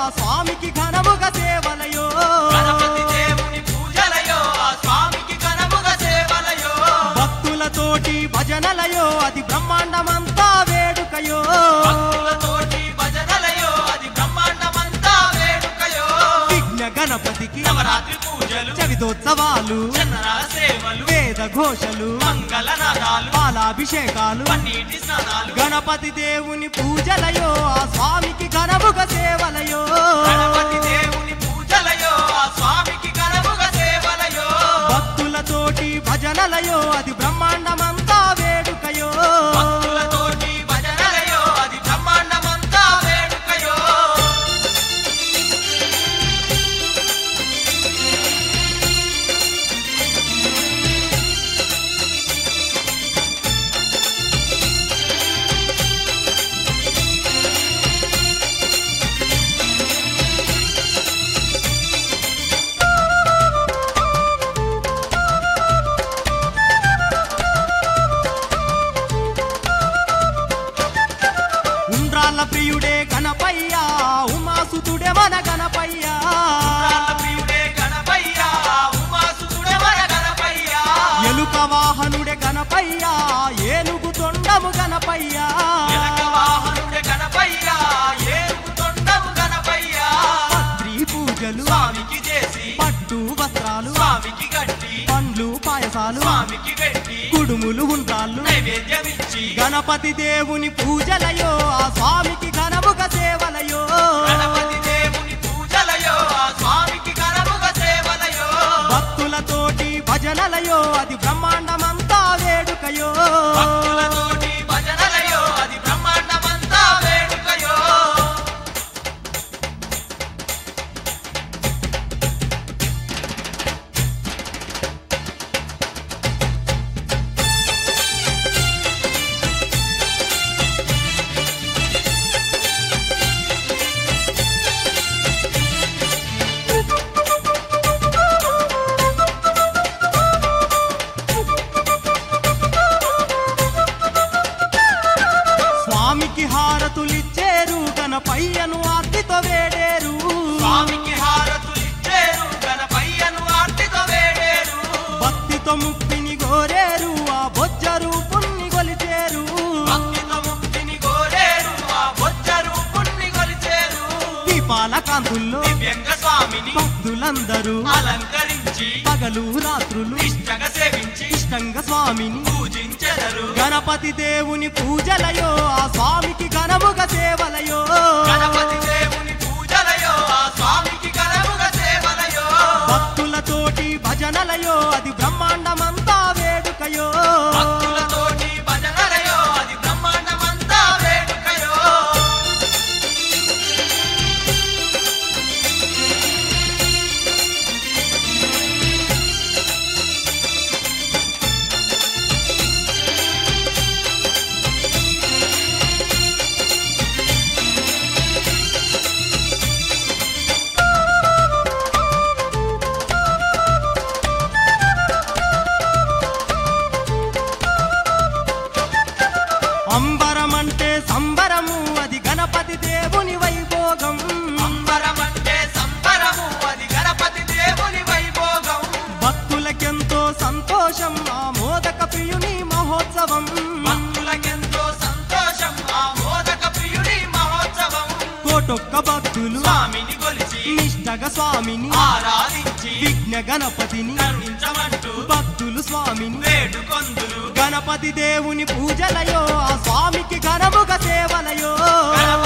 ఆ స్వామికి ఘనముగ సేవలయో గణపతి దేవుని పూజలయో ఆ స్వామికి ఘనముగ సేవలయో భక్తులతోటి భజనలయో అది బ్రహ్మాండమంతా వేడుకయో భక్తులతోటి భజనలయో అది బ్రహ్మాండమంతా వేడుకయో విఘ్న గణపతికి నవరాత్రి పూజలు చవితోత్సవాలు చందనాల సేవలు వేద ఘోషలు మంగళనాదాలు పాలాభిషేకాలు పన్నీటి స్నానాలు గణపతి దేవుని పూజలయో ఆ స్వామికి ఘనముగ సేవలయో గణపతి దేవుని పూజలయో ఆ స్వామికి ఘనముగ సేవలయో భక్తులతోటి భజనలయో అది బ్రహ్మాండమంతా వేడుకయో భక్తులతోటి భజనలయో అది బ్రహ్మాండమంతా వేడుకయో ఉండ్రాళ్ళ ప్రియుడే గణపయ్యా ఉమాసుతుడే మన గణపయ్యా రాళ్ళ ప్రియుడే గణపయ్యా ఉమాసుతుడే మన గణపయ్యా ఎలుక వాహనుడే గణపయ్యా ఏనుగు తొండము గణపయ్యా ఎలక వాహనుడే గణపయ్యా ఏనుగు తొండము గణపయ్యా పత్రి పూజలు స్వామికి చేసి పట్టు వస్త్రాలు స్వామికి గట్టి పండ్లు పాయసాలు స్వామికి పెట్టి కుడుములు ఉండ్రాళ్ళు నైవేద్యమిచ్చి గణపతి దేవుని పూజలయో ఆ స్వామికి ఘనముగ సేవలయో గణపతి దేవుని పూజలయో ఆ స్వామికి ఘనముగ సేవలయో భక్తులతోటి భజనలయో అది బ్రహ్మాండమంతా వేడుకయో భక్తులతోటి భజనలయో అది బ్రహ్మాండమంతా వేడుకయో స్వామికి హారతులిచ్చేరు గణపయ్యను ఆర్తితో వేడేరు స్వామికి హారతులిచ్చేరు గణపయ్యను ఆర్తితో వేడేరు భక్తితో ముక్తిని గోరేరు ఆ బొజ్జ రూపుణ్ణి కొలిచేరు భక్తితో ముక్తిని కోరేరు ఆ బొజ్జ రూపుణ్ణి కొలిచేరు దీపాల కాంతుల్లో దివ్యంగ స్వామిని భక్తులందరూ అలంకరించి పగలు రాత్రులు నిష్టగా సేవించి ఇష్టంగా స్వామిని పూజించెదరు గణపతి దేవుని పూజలయో ఆ స్వామికి ఘనముగ సేవలయో గణపతి దేవుని పూజలయో ఆ స్వామికి ఘనముగ సేవలయో భక్తులతోటి భజనలయో అది బ్రహ్మాండమంతా వేడుకయో భక్తులతోటి భజనలయో అది బ్రహ్మాండమంతా వేడుకయో అంబరమంటే సంబరము అది గణపతి దేవుని వైభోగం అంబరమంటే సంబరము అది గణపతి దేవుని వైభోగం భక్తులకెంతో సంతోషం ఆ మోదక ప్రియుని మహోత్సవం భక్తులకెంతో సంతోషం ఆ మోదక ప్రియుడి మహోత్సవం కోటొక్క భక్తులు స్వామిని కొలిచి నిష్టగా స్వామిని ఆరాధించి విఘ్న గణపతిని కరుణించమంటూ భక్తులు స్వామిని వేడుకొందులు గణపతి దేవుని పూజలయో ఆ స్వామికి ఘనముగ సేవలయో గణపతి